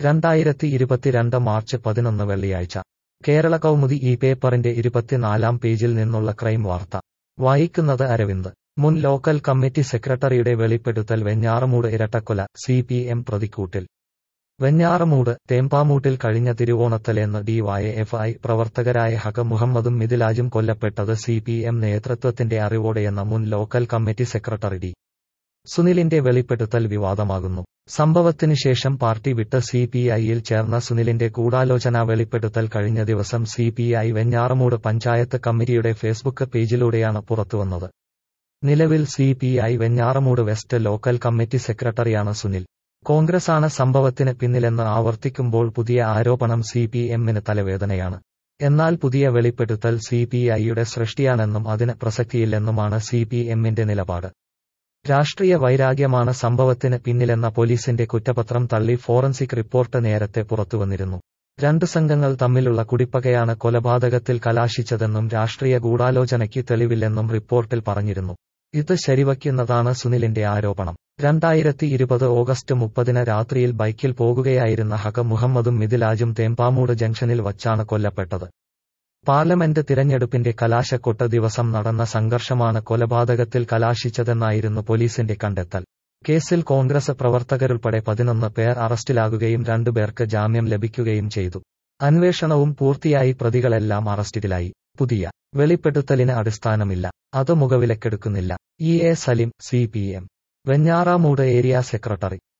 രണ്ടായിരത്തി ഇരുപത്തിരണ്ട് മാർച്ച് പതിനൊന്ന് വെള്ളിയാഴ്ച കേരള കൗമുദി ഈ പേപ്പറിന്റെ ഇരുപത്തിനാലാം പേജിൽ നിന്നുള്ള ക്രൈം വാർത്ത വായിക്കുന്നത് അരവിന്ദ് മുൻ ലോക്കൽ കമ്മിറ്റി സെക്രട്ടറിയുടെ വെളിപ്പെടുത്തൽ വെഞ്ഞാറമൂട് ഇരട്ടക്കൊല സി പി എം പ്രതിക്കൂട്ടിൽ വെഞ്ഞാറമൂട് തേമ്പാമൂട്ടിൽ കഴിഞ്ഞ തിരുവോണത്തലേന്ന് ഡിവൈഎഫ്ഐ പ്രവർത്തകരായ ഹക മുഹമ്മദും മിഥിലാജും കൊല്ലപ്പെട്ടത് സി പി എം നേതൃത്വത്തിന്റെ അറിവോടെയെന്ന മുൻ ലോക്കൽ കമ്മിറ്റി സെക്രട്ടറി ഡി സുനിലിന്റെ വെളിപ്പെടുത്തൽ വിവാദമാകുന്നു സംഭവത്തിനു ശേഷം പാർട്ടി വിട്ട് സി പി ഐയിൽ ചേർന്ന സുനിലിന്റെ ഗൂഢാലോചന വെളിപ്പെടുത്തൽ കഴിഞ്ഞ ദിവസം C P I Venjaramoodu panchayat കമ്മിറ്റിയുടെ ഫേസ്ബുക്ക് പേജിലൂടെയാണ് പുറത്തുവന്നത് നിലവിൽ C P I Venjaramoodu west local committee സെക്രട്ടറിയാണ് സുനിൽ കോൺഗ്രസാണ് സംഭവത്തിന് പിന്നിലെന്ന് ആവർത്തിക്കുമ്പോൾ പുതിയ ആരോപണം സി പി എമ്മിന് തലവേദനയാണ് എന്നാൽ പുതിയ വെളിപ്പെടുത്തൽ സി പി ഐയുടെ സൃഷ്ടിയാണെന്നും അതിന് പ്രസക്തിയില്ലെന്നുമാണ് സി പി എമ്മിന്റെ നിലപാട് രാഷ്ട്രീയ വൈരാഗ്യമാണ് സംഭവത്തിന് പിന്നിലെന്ന പോലീസിന്റെ കുറ്റപത്രം തള്ളി ഫോറൻസിക് റിപ്പോർട്ട് നേരത്തെ പുറത്തുവന്നിരുന്നു രണ്ട് സംഘങ്ങൾ തമ്മിലുള്ള കുടിപ്പകയാണ് കൊലപാതകത്തിൽ കലാശിച്ചതെന്നും രാഷ്ട്രീയ ഗൂഢാലോചനയ്ക്ക് തെളിവില്ലെന്നും റിപ്പോർട്ടിൽ പറഞ്ഞിരുന്നു ഇത് ശരിവയ്ക്കുന്നതാണ് സുനിലിന്റെ ആരോപണം രണ്ടായിരത്തി ഇരുപത് ഓഗസ്റ്റ് മുപ്പതിന് രാത്രിയിൽ ബൈക്കിൽ പോകുകയായിരുന്ന ഹക മുഹമ്മദും മിഥിലാജും തേമ്പാമൂട് ജംഗ്ഷനിൽ വച്ചാണ് കൊല്ലപ്പെട്ടത് പാർലമെന്റ് തിരഞ്ഞെടുപ്പിന്റെ കലാശക്കൊട്ട് ദിവസം നടന്ന സംഘർഷമാണ് കൊലപാതകത്തിൽ കലാശിച്ചതെന്നായിരുന്നു പോലീസിന്റെ കണ്ടെത്തൽ കേസിൽ കോൺഗ്രസ് പ്രവർത്തകരുൾപ്പെടെ പതിനൊന്ന് പേർ അറസ്റ്റിലാകുകയും രണ്ടുപേർക്ക് ജാമ്യം ലഭിക്കുകയും ചെയ്തു അന്വേഷണവും പൂർത്തിയായി പ്രതികളെല്ലാം അറസ്റ്റിലായി പുതിയ വെളിപ്പെടുത്തലിന് അടിസ്ഥാനമില്ല അത് മുഖവിലക്കെടുക്കുന്നില്ല E A Salim C P M Venjaramoodu area secretary